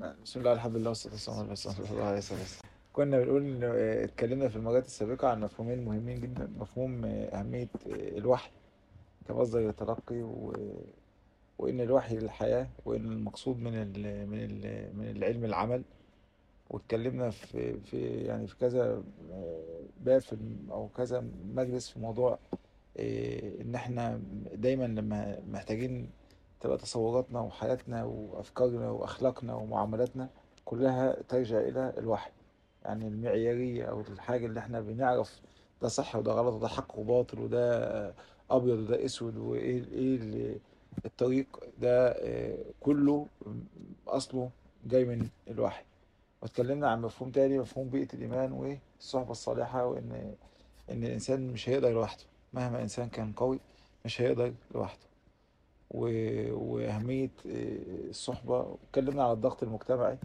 بسم الله الحمد لله والصلاة والسلام على رسول الله صلى الله عليه وسلم كنا بنقول إنه، آه، اتكلمنا في المرات السابقة عن مفهومين مهمين جدا مفهوم آه، أهمية آه، الوحي كمصدر للتلقي و... وإن الوحي للحياة وإن المقصود من ال... من ال... من العلم العمل واتكلمنا في في يعني في كذا آه، باب في الم- أو كذا مجلس في موضوع آه، إن إحنا دايما لما محتاجين تبقى تصوراتنا وحياتنا وأفكارنا وأخلاقنا ومعاملاتنا كلها ترجع إلى الوحي يعني المعيارية أو الحاجة اللي إحنا بنعرف ده صح وده غلط وده حق وباطل وده أبيض وده أسود وإيه إيه ال- الطريق ده آه، كله أصله جاي من الوحي واتكلمنا عن مفهوم تاني مفهوم بيئة الإيمان والصحبة الصالحة وإن إن الإنسان مش هيقدر لوحده مهما إنسان كان قوي مش هيقدر لوحده و- وأهمية آه، الصحبة واتكلمنا على الضغط المجتمعي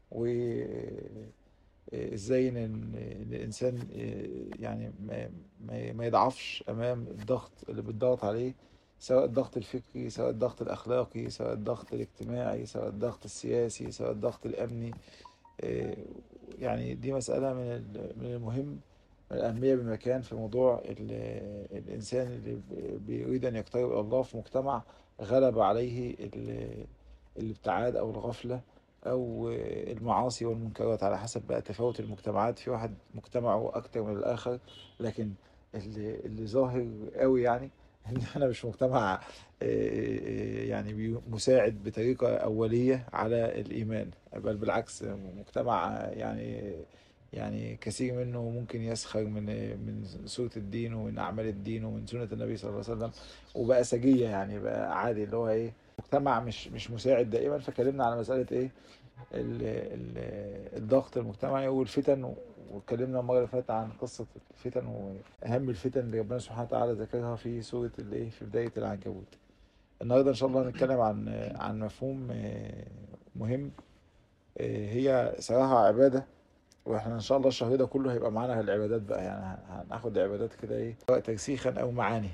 وإزاي إن إن الإنسان آه، يعني ما ما ما يضعفش أمام الضغط اللي بيتضغط عليه سواء الضغط الفكري سواء الضغط الأخلاقي سواء الضغط الاجتماعي سواء الضغط السياسي سواء الضغط الأمني آه، يعني دي مسألة من ال- من المهم من الأهمية بمكان في موضوع ال- الإنسان اللي ب- بيريد أن يقترب إلى الله في مجتمع غلب عليه ال- الابتعاد أو الغفلة أو المعاصي والمنكرات على حسب بقى تفاوت المجتمعات في واحد مجتمعه أكتر من الآخر لكن اللي, اللي ظاهر قوي يعني إن احنا مش مجتمع آه، آه، يعني بي- مساعد بطريقة أولية على الإيمان بل بالعكس مجتمع يعني يعني كثير منه ممكن يسخر من من سورة الدين ومن أعمال الدين ومن سنة النبي صلى الله عليه وسلم وبقى سجية يعني بقى عادي اللي هو إيه مجتمع مش مش مساعد دائما فكلمنا على مسألة إيه ال ال الضغط المجتمعي والفتن واتكلمنا المرة اللي فاتت عن قصة الفتن وأهم الفتن اللي ربنا سبحانه وتعالى ذكرها في سورة الإيه في بداية العنكبوت النهارده إن شاء الله هنتكلم عن عن مفهوم آه، مهم آه، هي صراحة عبادة واحنا ان شاء الله الشهر ده كله هيبقى معانا العبادات بقى يعني هناخد عبادات كده ايه سواء ترسيخا او معاني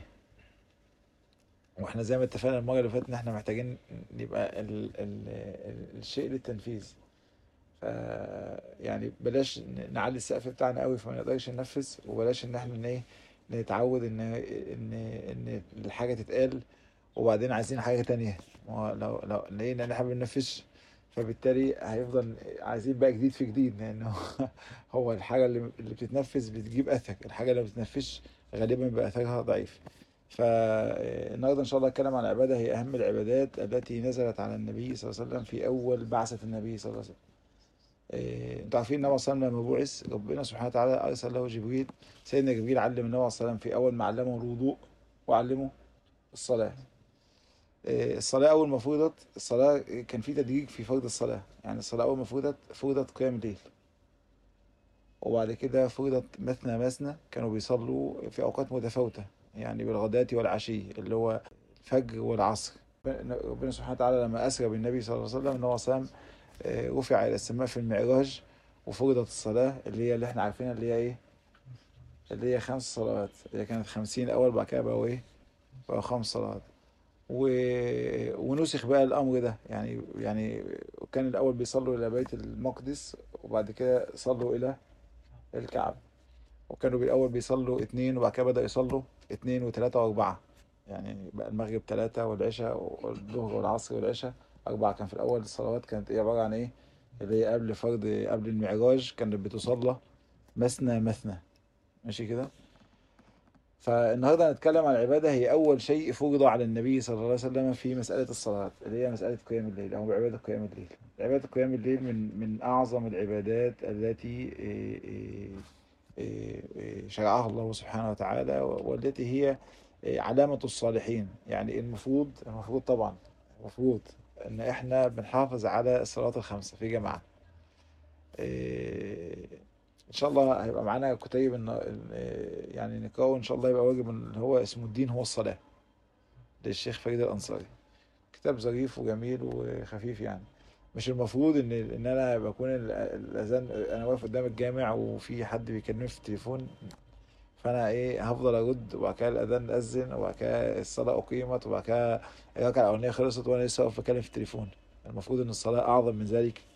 واحنا زي ما اتفقنا المره اللي فاتت ان احنا محتاجين يبقى ال ال ال الشيء للتنفيذ ف يعني بلاش ن- نعلي السقف بتاعنا قوي فما نقدرش ننفذ وبلاش ان احنا ن- ايه نتعود ان ان ان الحاجه تتقال وبعدين عايزين حاجه تانية ما هو لو لو لقينا ان احنا ما بننفذش فبالتالي هيفضل عايزين بقى جديد في جديد لانه هو الحاجه اللي اللي بتتنفذ بتجيب اثر الحاجه اللي ما بتتنفذش غالبا بيبقى اثرها ضعيف فالنهارده ان شاء الله هتكلم عن عباده هي اهم العبادات التي نزلت على النبي صلى الله عليه وسلم في اول بعثه النبي صلى الله عليه وسلم إيه، انتوا عارفين النبي صلى الله عليه وسلم لما بعث ربنا سبحانه وتعالى ارسل له جبريل سيدنا جبريل علم النبي صلى الله عليه وسلم في اول ما علمه الوضوء وعلمه الصلاه إيه، الصلاه اول ما فرضت الصلاه كان في تدريج في فرض الصلاه يعني الصلاه اول ما فرضت فرضت قيام الليل وبعد كده فرضت مثنى مثنى كانوا بيصلوا في اوقات متفاوته يعني بالغداة والعشي اللي هو الفجر والعصر ربنا سبحانه وتعالى لما اسرى بالنبي صلى الله عليه وسلم ان هو صام آه، رفع الى السماء في المعراج وفرضت الصلاه اللي هي اللي احنا عارفينها اللي هي ايه اللي هي خمس صلوات هي كانت خمسين الاول بعد كده بقوا ايه بقوا خمس صلوات و... ونسخ بقى الامر ده يعني يعني كان الاول بيصلوا الى بيت المقدس وبعد كده صلوا الى الكعبه وكانوا بالاول بيصلوا اتنين وبعد كده بدأوا يصلوا اتنين وتلاتة واربعة يعني بقى المغرب تلاتة والعشاء والظهر والعصر والعشاء أربعة كان في الأول الصلوات كانت إيه عبارة عن إيه اللي هي قبل فرض قبل المعراج كانت بتصلى مثنى مثنى ماشي كده فالنهارده هنتكلم عن العبادة هي أول شيء فرض على النبي صلى الله عليه وسلم في مسألة الصلاة اللي هي مسألة قيام الليل أو عبادة قيام الليل عبادة قيام الليل من من أعظم العبادات التي إيه إيه إيه إيه شرعها الله سبحانه وتعالى والتي هي إيه علامة الصالحين يعني المفروض المفروض طبعا المفروض ان احنا بنحافظ على الصلوات الخمسة في جماعة إيه ان شاء الله هيبقى معانا كتيب إن إيه يعني نقرأه ان شاء الله يبقى واجب اللي هو اسمه الدين هو الصلاة للشيخ فريد الأنصاري كتاب ظريف وجميل وخفيف يعني مش المفروض ان ان انا بكون ال- الاذان انا واقف قدام الجامع وفي حد بيكلمني في التليفون فانا ايه هفضل ارد وبعد كده الاذان اذن وبعد كده الصلاه اقيمت وبعد كده الركعه الاولانيه خلصت وانا لسه واقف بكلم في التليفون المفروض ان الصلاه اعظم من ذلك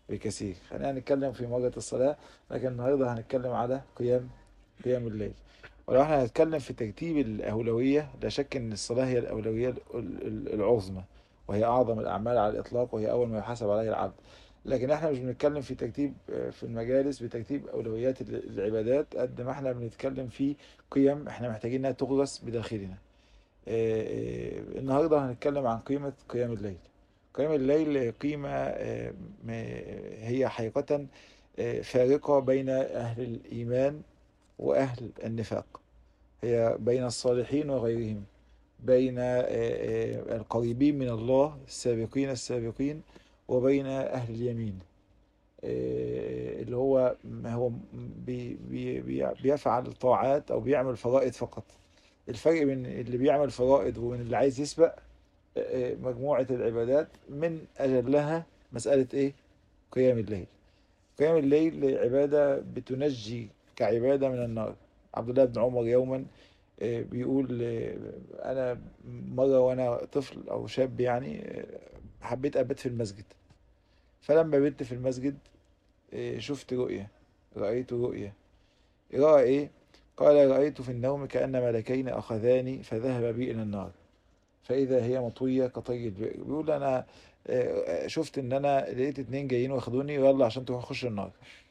بكثير خلينا نتكلم في مواجهة الصلاة لكن النهاردة هنتكلم على قيام قيام الليل ولو احنا هنتكلم في ترتيب الأولوية لا شك أن الصلاة هي الأولوية ال- ال- العظمى وهي أعظم الأعمال على الإطلاق وهي أول ما يحاسب عليه العبد لكن احنا مش بنتكلم في ترتيب آه، في المجالس بترتيب أولويات ال- العبادات قد ما احنا بنتكلم في قيم احنا محتاجين انها تغرس بداخلنا آه، آه، النهارده هنتكلم عن قيمة قيام الليل قيام الليل قيمة آه، م- هي حقيقة آه، فارقة بين أهل الإيمان وأهل النفاق هي بين الصالحين وغيرهم بين آه، آه، القريبين من الله السابقين السابقين وبين أهل اليمين آه، اللي هو ما هو بي بي بي بيفعل طاعات أو بيعمل فرائض فقط الفرق بين اللي بيعمل فرائض وبين اللي عايز يسبق آه، آه، مجموعة العبادات من أجلها مسألة إيه؟ قيام الليل قيام الليل عبادة بتنجي كعبادة من النار عبد الله بن عمر يوما آه، بيقول آه، أنا مرة وأنا طفل أو شاب يعني آه، حبيت أبات في المسجد فلما بت في المسجد آه، شفت رؤية رأيت رؤية رأى إيه؟ قال رأيت في النوم كأن ملكين أخذاني فذهب بي إلى النار فإذا هي مطوية كطي البئر بيقول أنا آه، شفت إن أنا لقيت اتنين جايين واخدوني يلا عشان تروح أخش النار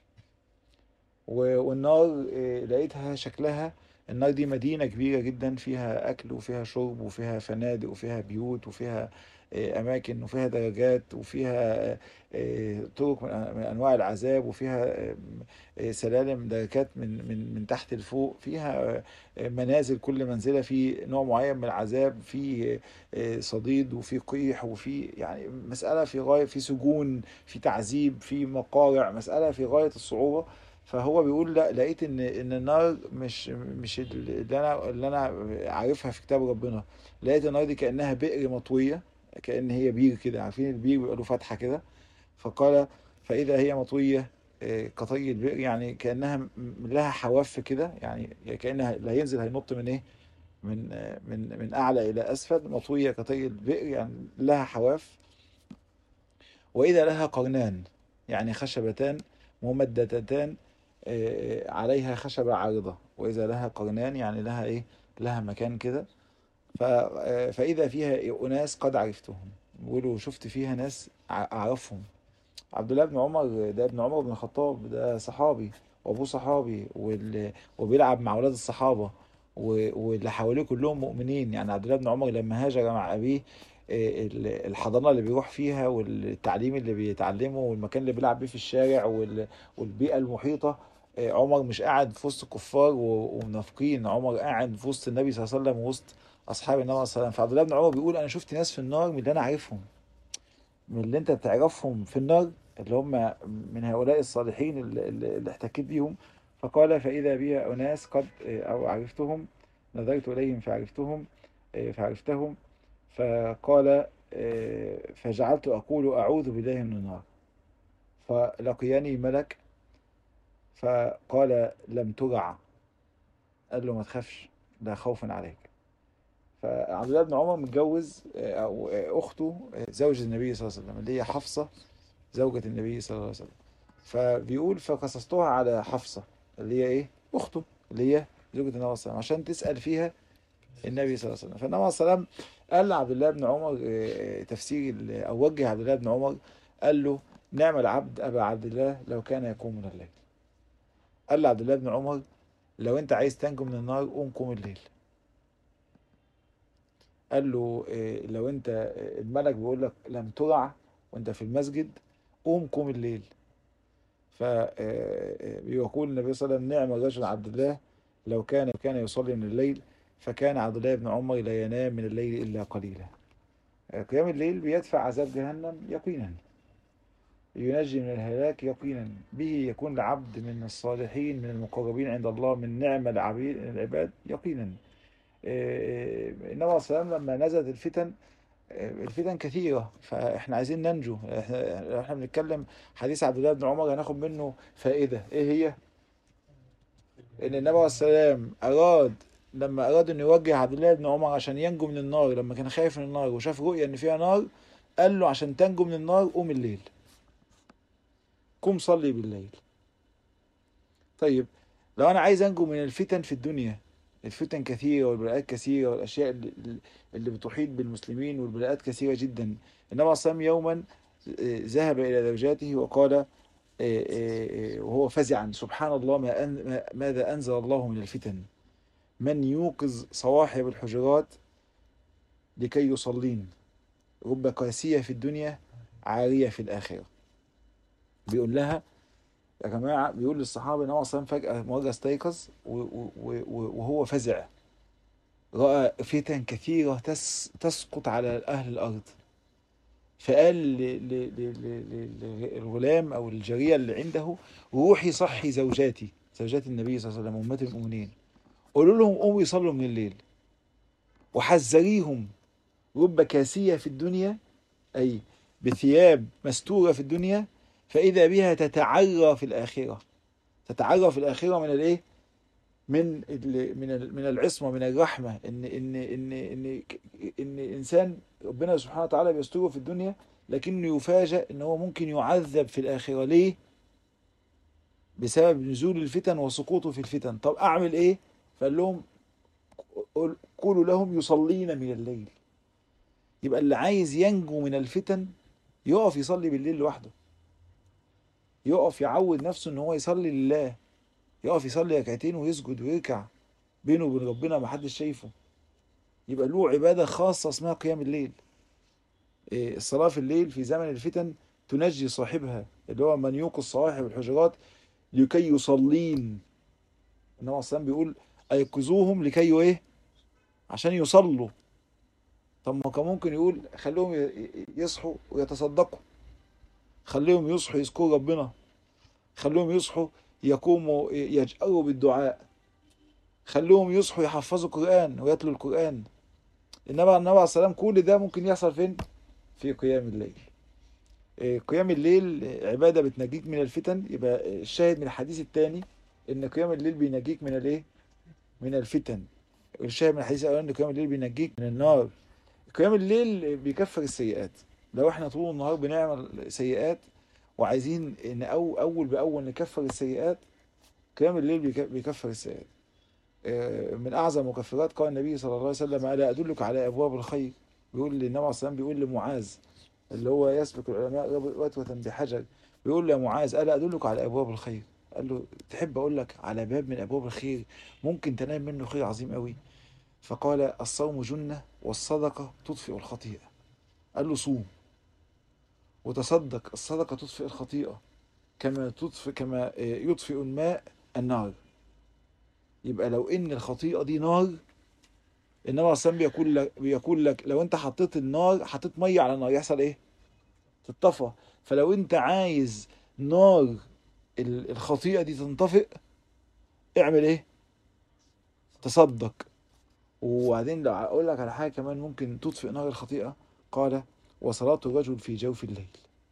و- والنار آه، لقيتها شكلها النار دي مدينة كبيرة جدا فيها أكل وفيها شرب وفيها فنادق وفيها بيوت وفيها آه، أماكن وفيها درجات وفيها آه، آه، طرق من من أنواع العذاب وفيها آه، آه، سلالم دركات من من من تحت لفوق فيها آه، منازل كل منزلة في نوع معين من العذاب في آه، صديد وفي قيح وفي يعني مسألة في غاية في سجون في تعذيب في مقارع مسألة في غاية الصعوبة فهو بيقول لا لقيت ان ان النار مش مش اللي انا اللي انا عارفها في كتاب ربنا لقيت النار دي كانها بئر مطويه كان هي بير كده عارفين البير بيبقى له فتحه كده فقال فاذا هي مطويه آه، كطي البئر يعني كانها م- لها حواف كده يعني كانها اللي هينزل هينط من ايه من آه، من من اعلى الى اسفل مطويه كطي البئر يعني لها حواف واذا لها قرنان يعني خشبتان ممددتان آه، عليها خشبة عارضة وإذا لها قرنان يعني لها إيه لها مكان كده ف- آه، فإذا فيها أناس قد عرفتهم بيقولوا شفت فيها ناس ع- أعرفهم عبد الله بن عمر ده ابن عمر بن الخطاب ده صحابي وأبوه صحابي وال... وبيلعب مع أولاد الصحابة و... واللي حواليه كلهم مؤمنين يعني عبد الله بن عمر لما هاجر مع أبيه آه، ال- الحضانة اللي بيروح فيها والتعليم اللي بيتعلمه والمكان اللي بيلعب بيه في الشارع وال... والبيئة المحيطة آه، عمر مش قاعد في وسط كفار و- ومنافقين عمر قاعد في وسط النبي صلى الله عليه وسلم وسط اصحاب النبي صلى الله عليه وسلم فعبد الله بن عمر بيقول انا شفت ناس في النار من اللي انا عارفهم من اللي انت بتعرفهم في النار اللي هم من هؤلاء الصالحين اللي, اللي اللي احتكيت بيهم فقال فاذا بي اناس قد آه، او عرفتهم نظرت اليهم فعرفتهم آه، فعرفتهم فقال آه، فجعلت اقول اعوذ بالله من النار فلقيني ملك فقال لم ترع قال له ما تخافش لا خوف عليك فعبد الله بن عمر متجوز آه، او آه، اخته آه، زوج النبي صلى الله عليه وسلم اللي هي حفصه زوجة النبي صلى الله عليه وسلم فبيقول فقصصتها على حفصه اللي هي ايه اخته اللي هي زوجة النبي صلى الله عليه وسلم عشان تسأل فيها النبي صلى الله عليه وسلم فالنبي صلى الله عليه وسلم قال لعبد الله بن عمر آه، تفسير ال- او وجه عبد الله بن عمر قال له نعم العبد ابا عبد الله لو كان يقوم من الليل قال لعبد الله بن عمر لو انت عايز تنجو من النار قوم قوم الليل قال له إيه، لو انت إيه، الملك بيقول لك لم ترع وانت في المسجد قوم قوم الليل فيقول النبي صلى الله عليه وسلم نعم الرجل عبد الله لو كان كان يصلي من الليل فكان عبد الله بن عمر لا ينام من الليل الا قليلا آه، قيام الليل بيدفع عذاب جهنم يقينا ينجي من الهلاك يقينا به يكون العبد من الصالحين من المقربين عند الله من نعم العبيد العباد يقينا آه، النبي صلى الله عليه وسلم لما نزلت الفتن آه، الفتن كثيرة فاحنا عايزين ننجو احنا احنا بنتكلم حديث عبد الله بن عمر هناخد منه فائدة ايه هي؟ ان النبي عليه السلام اراد لما اراد انه يوجه عبد الله بن عمر عشان ينجو من النار لما كان خايف من النار وشاف رؤيا ان فيها نار قال له عشان تنجو من النار قوم الليل قم صلي بالليل طيب لو انا عايز انجو من الفتن في الدنيا الفتن كثيرة والبلاءات كثيرة والأشياء اللي, اللي بتحيط بالمسلمين والبلاءات كثيرة جدا النبي عليه الصلاة والسلام يوما آه، ذهب إلى زوجاته وقال آه، آه، آه، وهو فزعا سبحان الله ما أن- ما- ماذا أنزل الله من الفتن من يوقظ صواحب الحجرات لكي يصلين رب قاسية في الدنيا عارية في الآخرة بيقول لها يا جماعة بيقول للصحابة إن هو أصلا فجأة مرة استيقظ و- و- و- وهو فزع رأى فتن كثيرة تس تسقط على أهل الأرض فقال ل- ل- ل- ل- ل- للغلام أو الجارية اللي عنده روحي صحي زوجاتي زوجات النبي صلى الله عليه وسلم أمهات المؤمنين قولوا لهم قوموا يصلوا من الليل وحذريهم رب كاسية في الدنيا أي بثياب مستورة في الدنيا فإذا بها تتعرى في الآخرة تتعرى في الآخرة من الإيه؟ من ال- من ال- من العصمة من الرحمة إن إن إن إن إن إنسان ربنا سبحانه وتعالى بيستره في الدنيا لكنه يفاجأ إن هو ممكن يعذب في الآخرة ليه؟ بسبب نزول الفتن وسقوطه في الفتن طب أعمل إيه؟ فقال لهم قل- قولوا لهم يصلين من الليل يبقى اللي عايز ينجو من الفتن يقف يصلي بالليل لوحده يقف يعود نفسه ان هو يصلي لله يقف يصلي ركعتين ويسجد ويركع بينه وبين ربنا ما حدش شايفه يبقى له عبادة خاصة اسمها قيام الليل إيه، الصلاة في الليل في زمن الفتن تنجي صاحبها اللي هو من يوقظ صواحب الحجرات لكي يصلين النبي اصلا بيقول ايقظوهم لكي ايه عشان يصلوا طب ما كان ممكن يقول خليهم ي- يصحوا ويتصدقوا خليهم يصحوا يذكروا ربنا خليهم يصحوا يقوموا يجأروا بالدعاء خليهم يصحوا يحفظوا القرآن ويتلوا القرآن إنما النبي عليه السلام كل ده ممكن يحصل فين؟ في قيام الليل إيه، قيام الليل عبادة بتنجيك من الفتن يبقى الشاهد من الحديث الثاني إن قيام الليل بينجيك من الإيه؟ من الفتن الشاهد من الحديث الأولاني إن قيام الليل بينجيك من النار قيام الليل بيكفر السيئات لو احنا طول النهار بنعمل سيئات وعايزين ان أو اول باول نكفر السيئات قيام الليل بيك- بيكفر السيئات آه، من اعظم مكفرات قال النبي صلى الله عليه وسلم الا ادلك على ابواب الخير بيقول للنبي عليه الصلاه والسلام بيقول لمعاذ اللي هو يسبق العلماء رتوة بحجر بيقول له يا معاذ الا ادلك على ابواب الخير قال له تحب اقول لك على باب من ابواب الخير ممكن تنال منه خير عظيم قوي فقال الصوم جنة والصدقة تطفئ الخطيئة قال له صوم وتصدق الصدقة تطفئ الخطيئة كما تطفئ كما يطفئ الماء النار يبقى لو ان الخطيئة دي نار النبي عليه الصلاة والسلام بيقول لك بيقول لك لو انت حطيت النار حطيت مية على النار يحصل ايه؟ تتطفى فلو انت عايز نار ال- الخطيئة دي تنطفئ اعمل ايه؟ تصدق وبعدين لو اقول لك على حاجه كمان ممكن تطفئ نار الخطيئه قال وصلاه الرجل في جوف الليل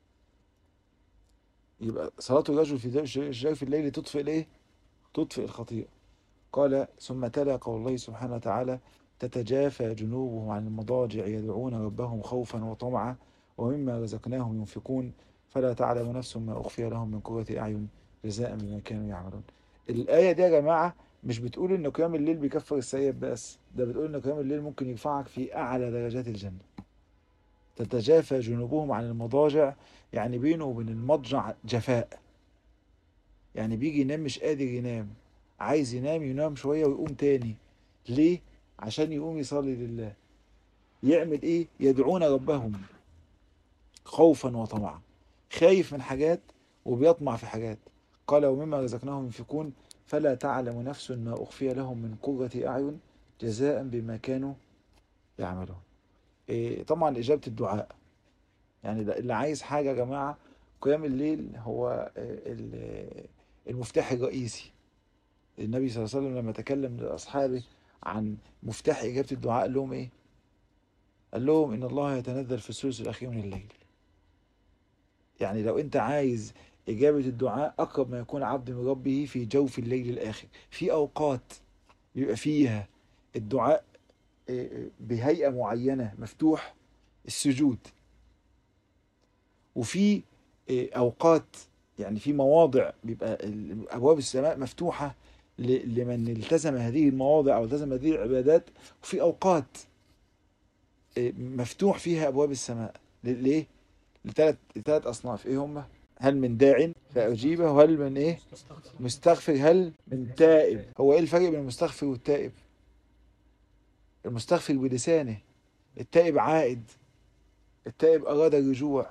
يبقى صلاه الرجل في جو- جوف الليل تطفئ الايه تطفئ الخطيئه قال ثم تلا قول الله سبحانه وتعالى تتجافى جنوبهم عن المضاجع يدعون ربهم خوفا وطمعا ومما رزقناهم ينفقون فلا تعلم نفس ما اخفي لهم من قرة اعين جزاء بما كانوا يعملون الايه دي يا جماعه مش بتقول ان قيام الليل بيكفر السيئات بس ده بتقول ان قيام الليل ممكن يرفعك في اعلى درجات الجنه تتجافى جنوبهم عن المضاجع يعني بينه وبين المضجع جفاء يعني بيجي ينام مش قادر ينام عايز ينام ينام شويه ويقوم تاني ليه عشان يقوم يصلي لله يعمل ايه يدعون ربهم خوفا وطمعا خايف من حاجات وبيطمع في حاجات قال ومما رزقناهم ينفقون فلا تعلم نفس ما أخفي لهم من قرة أعين جزاء بما كانوا يعملون إيه طبعا إجابة الدعاء يعني اللي عايز حاجة يا جماعة قيام الليل هو ال- المفتاح الرئيسي النبي صلى الله عليه وسلم لما تكلم لأصحابه عن مفتاح إجابة الدعاء قال لهم إيه قال لهم إن الله يتنزل في الثلث الأخير من الليل يعني لو أنت عايز إجابة الدعاء أقرب ما يكون عبد من ربه في جوف الليل الآخر في أوقات بيبقى فيها الدعاء إيه، بهيئة معينة مفتوح السجود وفي إيه، أوقات يعني في مواضع بيبقى ال- ابواب السماء مفتوحه ل- لمن التزم هذه المواضع او التزم هذه العبادات وفي اوقات إيه، مفتوح فيها ابواب السماء ل- ليه؟ لثلاث لثلاث اصناف ايه هم؟ هل من داع فاجيبه وهل من ايه؟ مستغفر هل من تائب هو ايه الفرق بين المستغفر والتائب؟ المستغفر بلسانه التائب عائد التائب اراد الرجوع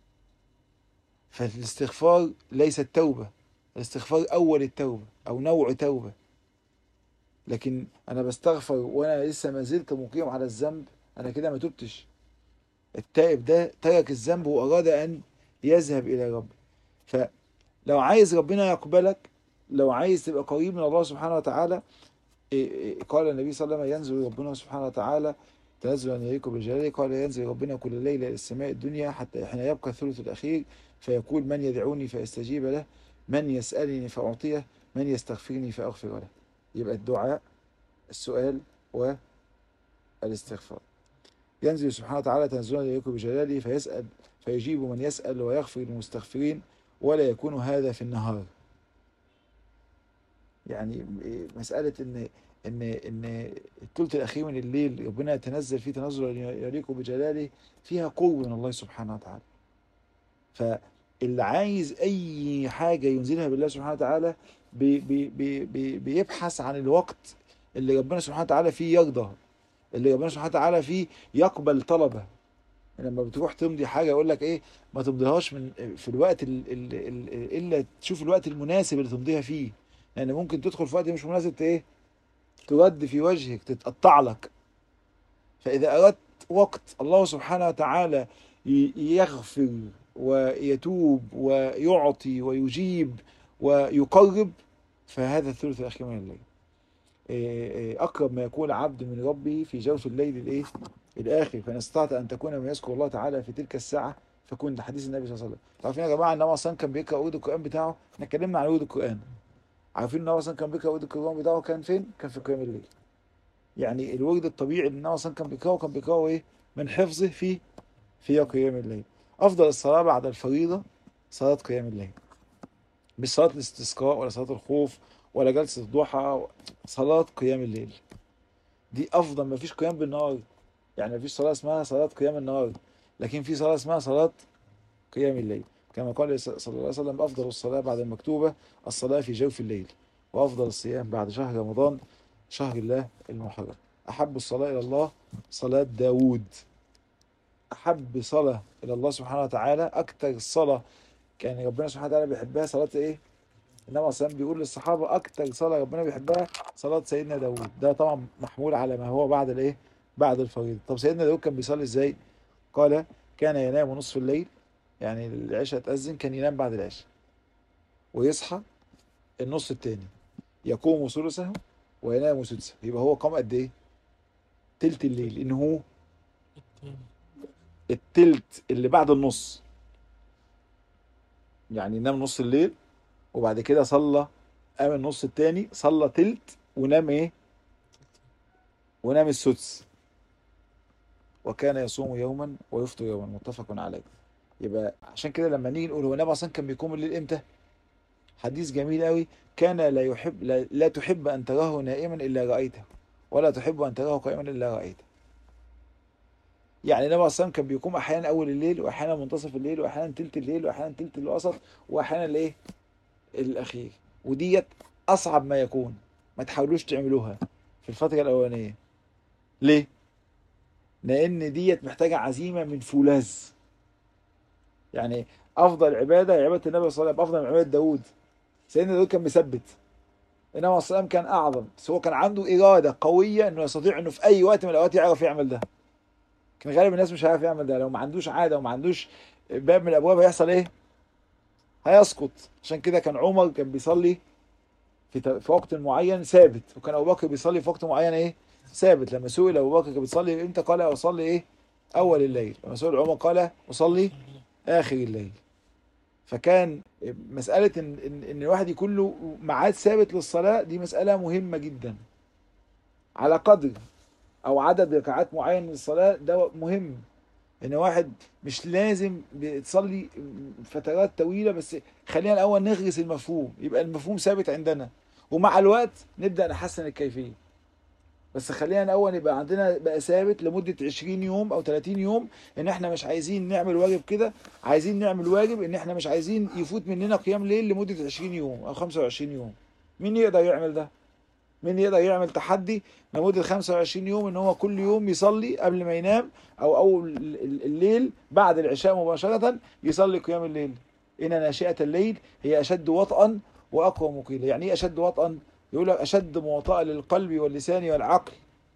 فالاستغفار ليس التوبة الاستغفار أول التوبة أو نوع توبة لكن أنا بستغفر وأنا لسه ما زلت مقيم على الذنب أنا كده ما تبتش التائب ده ترك الذنب وأراد أن يذهب إلى رب فلو عايز ربنا يقبلك لو عايز تبقى قريب من الله سبحانه وتعالى إيه إيه قال النبي صلى الله عليه وسلم ينزل ربنا سبحانه وتعالى تنزل أن يليق بجلاله قال ينزل ربنا كل ليلة إلى السماء الدنيا حتى حين يبقى الثلث الأخير فيقول من يدعوني فاستجيب له من يسألني فأعطيه من يستغفرني فأغفر له يبقى الدعاء السؤال والاستغفار ينزل سبحانه وتعالى تنزلا يليق بجلاله فيسأل فيجيب من يسأل ويغفر للمستغفرين ولا يكون هذا في النهار يعني مسألة إن إن إن الثلث الأخير من الليل ربنا يتنزل فيه تنزلا يليق بجلاله فيها قوة من الله سبحانه وتعالى فاللي عايز اي حاجه ينزلها بالله سبحانه وتعالى بي بي بي بي بيبحث عن الوقت اللي ربنا سبحانه وتعالى فيه يرضى اللي ربنا سبحانه وتعالى فيه يقبل طلبه لما بتروح تمضي حاجه يقول لك ايه ما تمضيهاش من في الوقت ال ال ال الا تشوف الوقت المناسب اللي تمضيها فيه لان يعني ممكن تدخل في وقت مش مناسب ايه ترد في وجهك تتقطع لك فاذا اردت وقت الله سبحانه وتعالى يغفر ويتوب ويعطي ويجيب ويقرب فهذا الثلث الاخير من الليل اقرب ما يكون عبد من ربه في جوف الليل الايه الاخر فان استطعت ان تكون من يذكر الله تعالى في تلك الساعه فكن ده حديث النبي صلى الله عليه وسلم عارفين يا جماعه النبي اصلا كان بيقرا ورد القران بتاعه احنا اتكلمنا عن ورد القران عارفين النبي اصلا كان بيقرا ورد القران بتاعه كان فين كان في قيام الليل يعني الورد الطبيعي اللي النبي اصلا كان بيقراه كان بيقراه ايه من حفظه في في قيام الليل افضل الصلاه بعد الفريضه صلاه قيام الليل مش صلاه الاستسقاء ولا صلاه الخوف ولا جلسه الضحى صلاه قيام الليل دي افضل ما فيش قيام بالنهار يعني ما فيش صلاه اسمها صلاه قيام النهار لكن في صلاه اسمها صلاه قيام الليل كما قال صلى الله عليه وسلم افضل الصلاه بعد المكتوبه الصلاه في جوف الليل وافضل الصيام بعد شهر رمضان شهر الله المحرم احب الصلاه الى الله صلاه داوود احب صلاه الى الله سبحانه وتعالى اكتر صلاه كان ربنا سبحانه وتعالى بيحبها صلاه ايه انما اصلا بيقول للصحابه اكتر صلاه ربنا بيحبها صلاه سيدنا داوود ده طبعا محمول على ما هو بعد الايه بعد الفريضه طب سيدنا داوود كان بيصلي ازاي قال كان ينام نصف الليل يعني العشاء تأذن كان ينام بعد العشاء ويصحى النص التاني يقوم ثلثه وينام سدسه يبقى هو قام قد ايه تلت الليل ان هو التلت اللي بعد النص يعني نام نص الليل وبعد كده صلى قام النص التاني صلى تلت ونام ايه ونام السدس وكان يصوم يوما ويفطر يوما متفق عليه يبقى عشان كده لما نيجي نقول هو النبي اصلا كان بيقوم الليل امتى حديث جميل قوي كان لا يحب لا, لا تحب ان تراه نائما الا رايته ولا تحب ان تراه قائما الا رايته يعني النبي اصلا كان بيقوم احيانا اول الليل واحيانا منتصف الليل واحيانا تلت الليل واحيانا تلت الوسط واحيانا الايه الاخير وديت اصعب ما يكون ما تحاولوش تعملوها في الفتره الاولانيه ليه لان ديت محتاجه عزيمه من فولاذ يعني افضل عباده عباده النبي صلى الله عليه وسلم افضل من عباده داوود سيدنا داوود كان مثبت انما السلام كان اعظم بس هو كان عنده اراده قويه انه يستطيع انه في اي وقت من الاوقات يعرف يعمل ده كان غالب الناس مش هيعرف يعمل ده لو ما عندوش عاده وما عندوش باب من الابواب هيحصل ايه هيسقط عشان كده كان عمر كان بيصلي في في وقت معين ثابت وكان ابو بكر بيصلي في وقت معين ايه ثابت لما سئل ابو بكر كان بيصلي امتى قال اصلي ايه اول الليل لما سئل عمر قال اصلي اخر الليل فكان مساله ان ان, إن الواحد يكون له ميعاد ثابت للصلاه دي مساله مهمه جدا على قدر او عدد ركعات معين من الصلاه ده مهم ان واحد مش لازم تصلي فترات طويله بس خلينا الاول نغرس المفهوم يبقى المفهوم ثابت عندنا ومع الوقت نبدا نحسن الكيفيه بس خلينا الاول يبقى عندنا بقى ثابت لمده 20 يوم او 30 يوم ان احنا مش عايزين نعمل واجب كده عايزين نعمل واجب ان احنا مش عايزين يفوت مننا قيام ليل لمده 20 يوم او 25 يوم مين يقدر يعمل ده مين يقدر يعمل تحدي لمدة 25 يوم ان هو كل يوم يصلي قبل ما ينام او اول الليل بعد العشاء مباشرة يصلي قيام الليل ان ناشئة الليل هي اشد وطئا واقوى مقيلة يعني ايه اشد وطئا يقول لك اشد مواطأة للقلب واللسان والعقل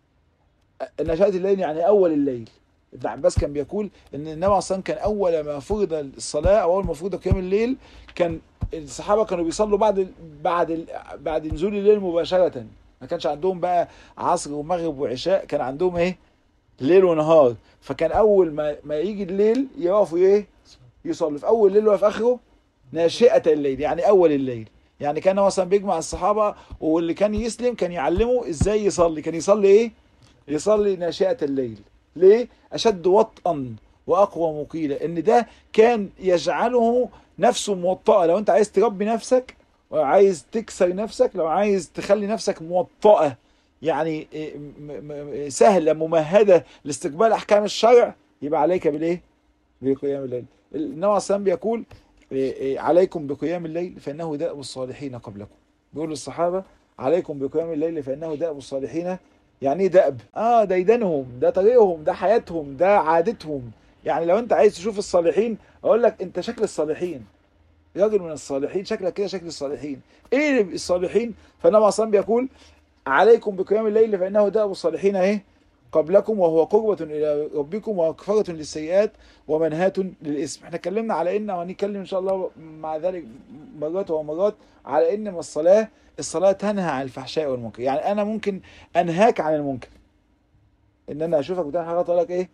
ناشئة الليل يعني اول الليل ابن عباس كان بيقول ان النبي عليه الصلاه كان اول ما فرض الصلاه او اول ما فرض قيام الليل كان الصحابه كانوا بيصلوا بعد بعد بعد نزول الليل مباشره ما كانش عندهم بقى عصر ومغرب وعشاء كان عندهم ايه ليل ونهار فكان اول ما ما يجي الليل يقفوا ايه يصلوا في اول الليل وفي اخره ناشئه الليل يعني اول الليل يعني كان مثلا بيجمع الصحابه واللي كان يسلم كان يعلمه ازاي يصلي كان يصلي ايه يصلي ناشئه الليل ليه اشد وطئا واقوى مقيلا ان ده كان يجعله نفسه موطئه لو انت عايز تربي نفسك وعايز تكسر نفسك لو عايز تخلي نفسك موطئه يعني سهله ممهده لاستقبال احكام الشرع يبقى عليك بالايه؟ بقيام الليل. النبي عليه الصلاه بيقول عليكم بقيام الليل فانه دأب الصالحين قبلكم. بيقول للصحابه عليكم بقيام الليل فانه دأب الصالحين يعني ايه دأب؟ اه ده ديدنهم ده طريقهم ده حياتهم ده عادتهم يعني لو انت عايز تشوف الصالحين اقول لك انت شكل الصالحين راجل من الصالحين شكلك كده شكل الصالحين ايه الصالحين فالنبي اصلا بيقول عليكم بقيام الليل فانه دأب الصالحين اهي قبلكم وهو قربة الى ربكم وكفارة للسيئات ومنهاة للاسم احنا اتكلمنا على ان وهنتكلم ان شاء الله مع ذلك مرات ومرات على ان الصلاة الصلاة تنهى عن الفحشاء والمنكر يعني انا ممكن انهاك عن المنكر ان انا اشوفك بتعمل حاجات اقول لك ايه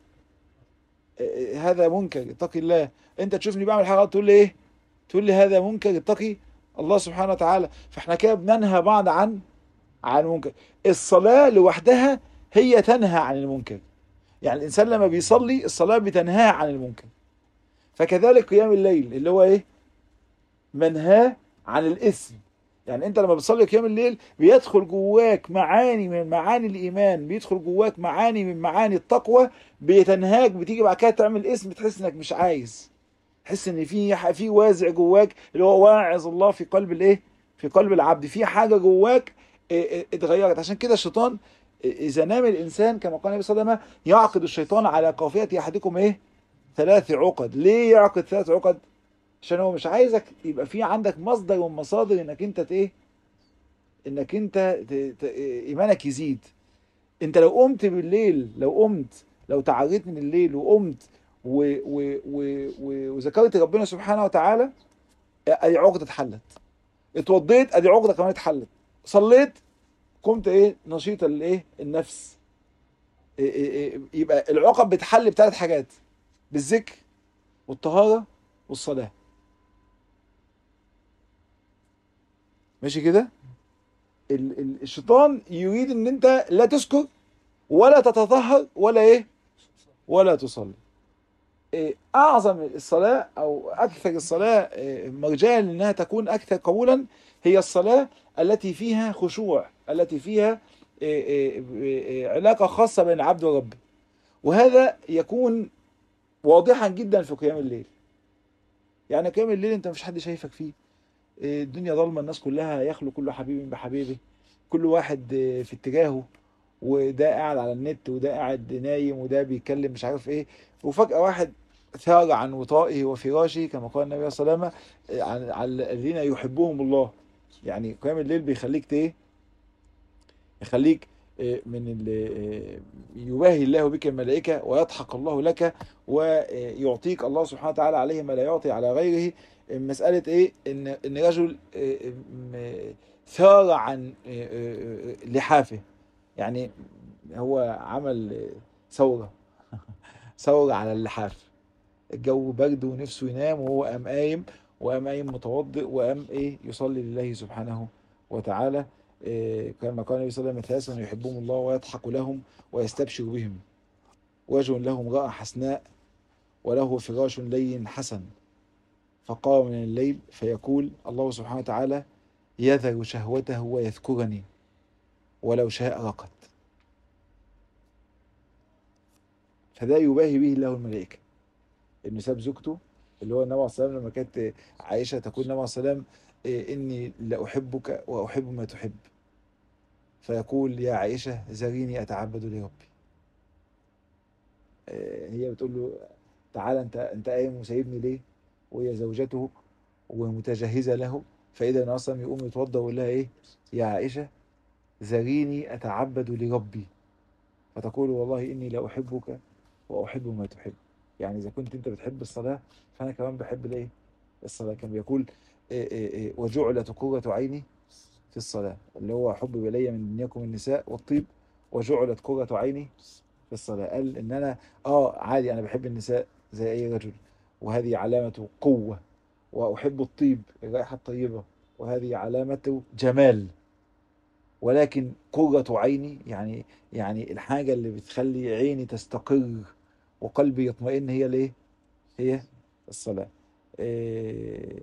هذا منكر اتقي الله انت تشوفني بعمل حاجات تقول لي ايه تقول لي هذا منكر اتقي الله سبحانه وتعالى فاحنا كده بننهى بعض عن عن المنكر الصلاة لوحدها هي تنهى عن المنكر يعني الانسان لما بيصلي الصلاة بتنهاه عن المنكر فكذلك قيام الليل اللي هو ايه منهاه عن الاثم يعني انت لما بتصلي قيام الليل بيدخل جواك معاني من معاني الايمان بيدخل جواك معاني من معاني التقوى بتنهاك بتيجي بعد كده تعمل اسم تحس انك مش عايز تحس ان في في وازع جواك اللي هو واعظ الله في قلب الايه في قلب العبد في حاجه جواك اتغيرت عشان كده الشيطان اذا نام الانسان كما قال النبي صلى الله عليه وسلم يعقد الشيطان على قافيه احدكم ايه ثلاث عقد ليه يعقد ثلاث عقد عشان هو مش عايزك يبقى في عندك مصدر من مصادر انك انت ايه انك انت ت... ت... ايمانك يزيد انت لو قمت بالليل لو قمت لو تعريت من الليل وقمت و... و... و... و... وذكرت ربنا سبحانه وتعالى ادي عقده اتحلت اتوضيت ادي عقده كمان اتحلت صليت قمت ايه نشيط الايه النفس إيه إيه إيه يبقى العقد بتحل بثلاث حاجات بالذكر والطهاره والصلاه ماشي كده الشيطان يريد ان انت لا تذكر ولا تتطهر ولا ايه ولا تصلي إيه اعظم الصلاه او اكثر الصلاه إيه مرجعا انها تكون اكثر قبولا هي الصلاه التي فيها خشوع التي فيها إيه علاقه خاصه بين العبد وربه وهذا يكون واضحا جدا في قيام الليل يعني قيام الليل انت مفيش حد شايفك فيه الدنيا ضلمه الناس كلها يخلو كل حبيب بحبيبه كل واحد في اتجاهه وده قاعد على النت وده قاعد نايم وده بيتكلم مش عارف ايه وفجأة واحد ثار عن وطائه وفراشه كما قال النبي صلى الله عليه وسلم عن على الذين يحبهم الله يعني قيام الليل بيخليك ايه يخليك من يباهي الله بك الملائكة ويضحك الله لك ويعطيك الله سبحانه وتعالى عليه ما لا يعطي على غيره مسألة ايه ان ان رجل ثار عن لحافه يعني هو عمل ثورة ثورة على اللحاف الجو برد ونفسه ينام وهو قام قايم وقام قايم متوضئ وقام ايه يصلي لله سبحانه وتعالى إيه كما قال النبي صلى الله عليه وسلم ثلاثة يحبهم الله ويضحك لهم ويستبشر بهم وجه لهم رأى حسناء وله فراش لين حسن فقام من الليل فيقول الله سبحانه وتعالى يذر شهوته ويذكرني ولو شاء رقد فده يباهي به الله الملائكة انه ساب زوجته اللي هو النبي عليه الصلاه والسلام لما كانت عائشه تقول النبي عليه الصلاه والسلام إيه، اني لاحبك واحب ما تحب فيقول يا عائشه ذريني اتعبد لربي إيه، هي بتقول له تعالى انت انت قايم وسايبني ليه وهي زوجته ومتجهزه له فاذا النبي صلى الله عليه وسلم يقوم يتوضا ويقول لها ايه يا عائشه ذريني اتعبد لربي فتقول والله اني لاحبك واحب ما تحب يعني اذا كنت انت بتحب الصلاه فانا كمان بحب الايه الصلاه كان بيقول إيه إيه إيه وجعلت قرة عيني في الصلاه اللي هو حب الي من دنياكم النساء والطيب وجعلت قرة عيني في الصلاه قال ان انا اه عادي انا بحب النساء زي اي رجل وهذه علامه قوه واحب الطيب الرائحه الطيبه وهذه علامه جمال ولكن قرة عيني يعني يعني الحاجة اللي بتخلي عيني تستقر وقلبي يطمئن هي الايه؟ هي الصلاة. إيه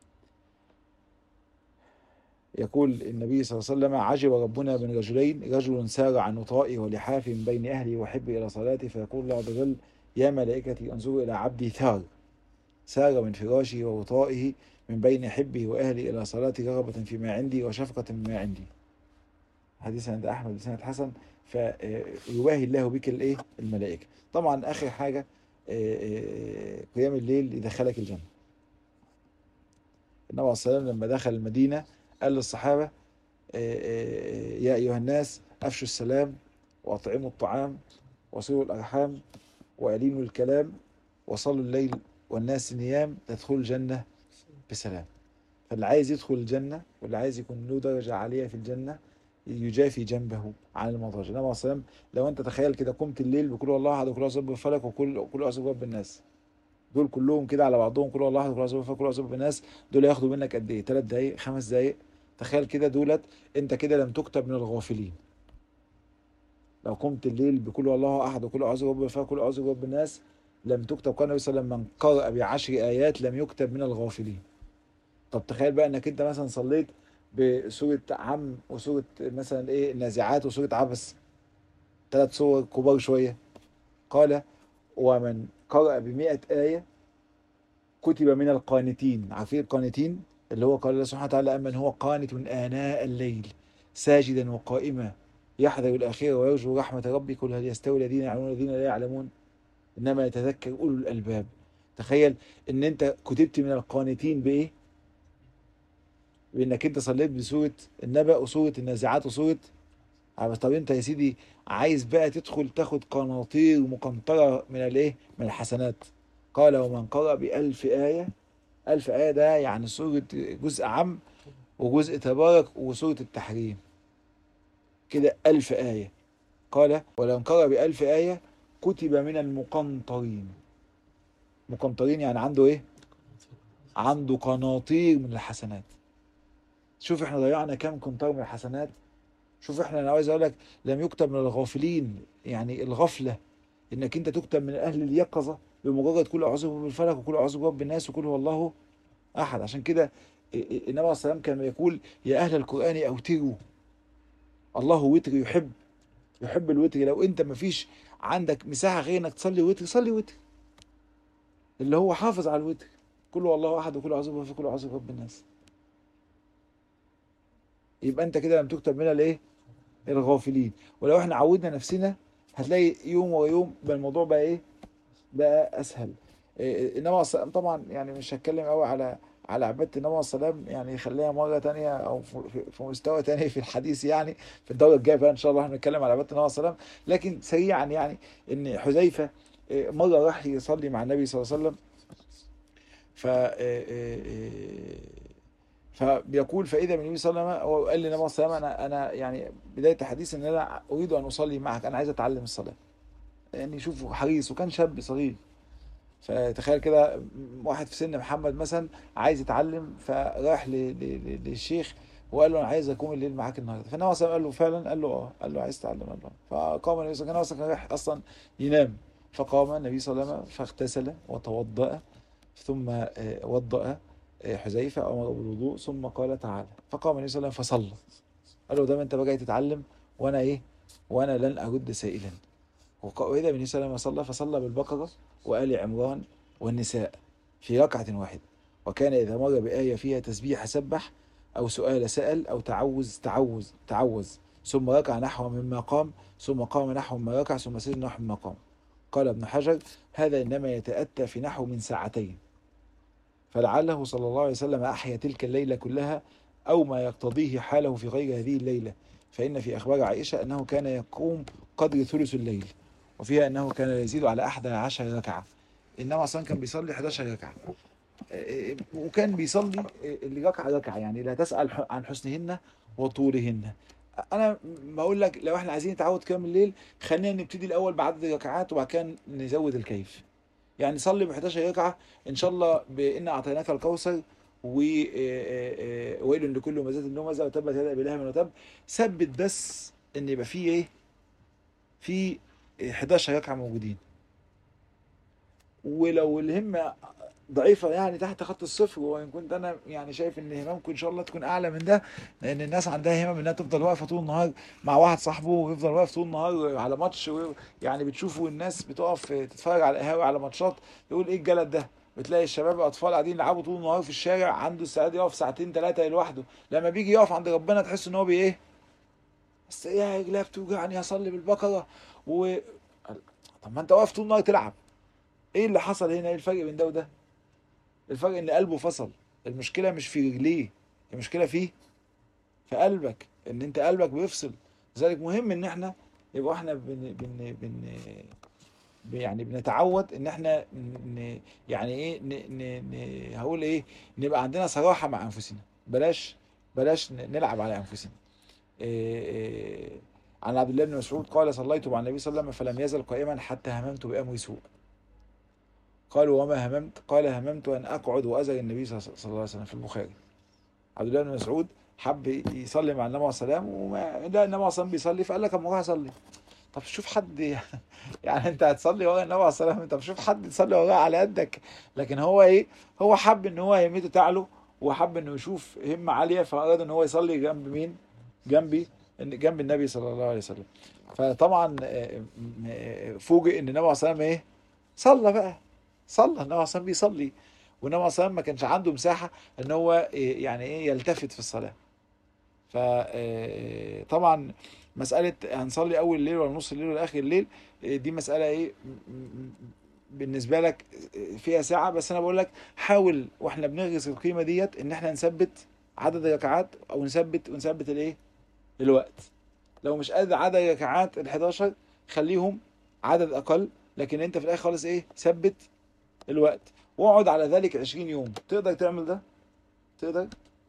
يقول النبي صلى الله عليه وسلم عجب ربنا من رجلين رجل سار عن وطائه ولحافه من بين اهله وحب الى صلاته فيقول الله عز وجل يا ملائكتي انظروا الى عبدي ثار سار من فراشه ووطائه من بين حبه واهله الى صلاتي رغبة فيما عندي وشفقة مما عندي. حديث عند احمد بسند حسن فيباهي الله بك الايه الملائكه طبعا اخر حاجه قيام الليل يدخلك الجنه النبي عليه الصلاه والسلام لما دخل المدينه قال للصحابه يا ايها الناس افشوا السلام واطعموا الطعام وصلوا الارحام والينوا الكلام وصلوا الليل والناس نيام تدخلوا الجنه بسلام فاللي عايز يدخل الجنه واللي عايز يكون له درجه عاليه في الجنه يجافي جنبه عن المضاجع النبي عليه الصلاه لو انت تخيل كده قمت الليل بكل والله احد وكل اعوذ بالفلك وكل كل اعوذ برب الناس دول كلهم كده على بعضهم كل والله احد وكل اعوذ بالفلك وكل اعوذ برب الناس دول ياخدوا منك قد ايه 3 دقائق 5 دقائق تخيل كده دولت انت كده لم تكتب من الغافلين لو قمت الليل بكل والله احد وكل اعوذ برب الفلك وكل اعوذ برب الناس لم تكتب قال النبي صلى الله عليه وسلم من قرأ بعشر ايات لم يكتب من الغافلين طب تخيل بقى انك انت مثلا صليت بسورة عم وسورة مثلا ايه النازعات وسورة عبس ثلاث سور كبار شوية قال ومن قرأ بمئة آية كتب من القانتين عارفين القانتين اللي هو قال الله سبحانه وتعالى أمن هو قانت آناء الليل ساجدا وقائما يحذر الآخرة ويرجو رحمة ربي قل هل يستوي الذين يعلمون الذين لا يعلمون إنما يتذكر أولو الألباب تخيل إن أنت كتبت من القانتين بإيه؟ بانك انت صليت بسوره النبأ وسوره النازعات وسوره طب انت يا سيدي عايز بقى تدخل تاخد قناطير مقنطره من الايه؟ من الحسنات قال ومن قرأ بألف آية ألف آية ده يعني سورة جزء عام وجزء تبارك وسورة التحريم كده ألف آية قال ولمن قرأ بألف آية كتب من المقنطرين مقنطرين يعني عنده ايه؟ عنده قناطير من الحسنات شوف احنا ضيعنا كام قنطار من الحسنات شوف احنا انا عايز اقول لك لم يكتب من الغافلين يعني الغفله انك انت تكتب من اهل اليقظه بمجرد كل اعوذ بالفلك وكل اعوذ برب الناس وكل هو الله احد عشان كده النبي عليه الصلاه والسلام كان يقول يا اهل القران اوتروا الله وتر يحب يحب الوتر لو انت ما فيش عندك مساحه غير انك تصلي وتر صلي وتر اللي هو حافظ على الوتر كل هو الله احد وكل اعوذ بالفلك وكل اعوذ برب الناس يبقى انت كده لم تكتب من الايه الغافلين ولو احنا عودنا نفسنا هتلاقي يوم ويوم بقى الموضوع بقى ايه بقى اسهل إيه النبي عليه الصلاه طبعا يعني مش هتكلم قوي على على عباده النبي عليه السلام يعني خليها مره تانية او في مستوى تاني في الحديث يعني في الدوره الجايه بقى ان شاء الله هنتكلم على عباده النبي عليه السلام لكن سريعا يعني ان حذيفه مره راح يصلي مع النبي صلى الله عليه وسلم ف فبيقول فاذا من النبي صلى الله عليه وسلم هو قال للنبي صلى الله عليه وسلم انا انا يعني بدايه الحديث ان انا اريد ان اصلي معك انا عايز اتعلم الصلاه يعني شوفوا حريص وكان شاب صغير فتخيل كده واحد في سن محمد مثلا عايز يتعلم فراح للشيخ وقال له انا عايز اقوم الليل معاك النهارده فالنبي صلى الله عليه وسلم قال له فعلا قال له اه قال له عايز تتعلم قال له فقام النبي صلى الله عليه وسلم كان رايح اصلا ينام فقام النبي صلى الله عليه وسلم فاغتسل وتوضأ ثم آه، وضأ آه، حذيفة أمر بالوضوء ثم قال تعالى فقام النبي صلى الله عليه وسلم فصلى قال له ده انت بقى جاي تتعلم وانا ايه وانا لن ارد سائلا وق- واذا النبي صلى الله عليه وسلم صلى فصلى بالبقره وال عمران والنساء في ركعه واحده وكان اذا مر بايه فيها تسبيح سبح او سؤال سال او تعوذ تعوذ تعوذ ثم ركع نحو مما قام ثم قام نحو ما ركع ثم سجد نحو مما قام قال ابن حجر هذا انما يتاتى في نحو من ساعتين فلعله صلى الله عليه وسلم احيا تلك الليله كلها او ما يقتضيه حاله في غير هذه الليله فإن في أخبار عائشة أنه كان يقوم قدر ثلث الليل وفيها أنه كان يزيد على أحد عشر ركعة إنما أصلا كان بيصلي 11 ركعة إيه، وكان بيصلي الركعة ركعة يعني لا تسأل ح- عن حسنهن وطولهن أنا بقول لك لو احنا عايزين نتعود كام الليل خلينا نبتدي الأول بعدد الركعات وبعد كده نزود الكيف يعني صلي ب 11 ركعة إن شاء الله بإن أعطيناك الكوثر و آه، آه، ويل لكل مزاد لمزة وتبت يدا بإله من وتب ثبت بس ان يبقى فيه ايه في 11 ركعه موجودين ولو الهمه ضعيفه يعني تحت خط الصفر وان كنت انا يعني شايف ان هممكم ان شاء الله تكون اعلى من ده لان الناس عندها همم انها تفضل واقفه طول النهار مع واحد صاحبه ويفضل واقف طول النهار على ماتش و- يعني بتشوفوا الناس بتقف تتفرج على القهاوي على ماتشات يقول ايه الجلد ده بتلاقي الشباب اطفال قاعدين يلعبوا طول النهار في الشارع عنده استعداد يقف ساعتين ثلاثه لوحده لما بيجي يقف عند ربنا تحس ان هو بي ايه بس ايه يا رجليا بتوجعني هصلي بالبقره و طب ما انت واقف طول النهار تلعب ايه اللي حصل هنا ايه الفرق بين ده وده الفرق ان قلبه فصل المشكله مش في رجليه المشكله فيه في قلبك ان انت قلبك بيفصل لذلك مهم ان احنا يبقى احنا بن بن بن ب- يعني بنتعود ان احنا ن يعني ايه ن ن ن هقول ايه نبقى عندنا صراحه مع انفسنا بلاش بلاش ن- نلعب على انفسنا إيه إيه عن عبد الله بن مسعود قال صليت مع النبي صلى الله عليه وسلم فلم يزل قائما حتى هممت بأمر سوء قالوا وما هممت قال هممت أن أقعد وأزل النبي صلى صلى الله عليه وسلم في البخاري عبد الله بن مسعود حب يصلي مع النبي عليه السلام وما لا النبي عليه الصلاة والسلام بيصلي فقال لك اما اروح اصلي طب شوف حد يعني انت هتصلي ورا النبي عليه الصلاة والسلام طب شوف حد تصلي وراه على قدك لكن هو ايه هو حب ان هو همته تعلو وحب انه يشوف همة عالية فأراد ان هو يصلي جنب مين جنبي جنب النبي صلى الله عليه وسلم فطبعا آه، آه، فوجئ ان النبي عليه الصلاة والسلام ايه صلى بقى صلى النبي عليه الصلاة والسلام بيصلي والنبي عليه الصلاة والسلام ما كانش عنده مساحة ان هو إيه يعني ايه يلتفت في الصلاة فطبعا مسألة هنصلي أول الليل ولا نص الليل ولا آخر الليل إيه، دي مسألة إيه م- م- بالنسبة لك فيها ساعة بس أنا بقول لك حاول وإحنا بنغرس القيمة ديت إن إحنا نثبت عدد الركعات أو نثبت ونثبت الإيه الوقت لو مش قادر عدد الركعات ال 11 خليهم عدد أقل لكن أنت في الآخر خالص إيه ثبت الوقت واقعد على ذلك 20 يوم تقدر تعمل ده تقدر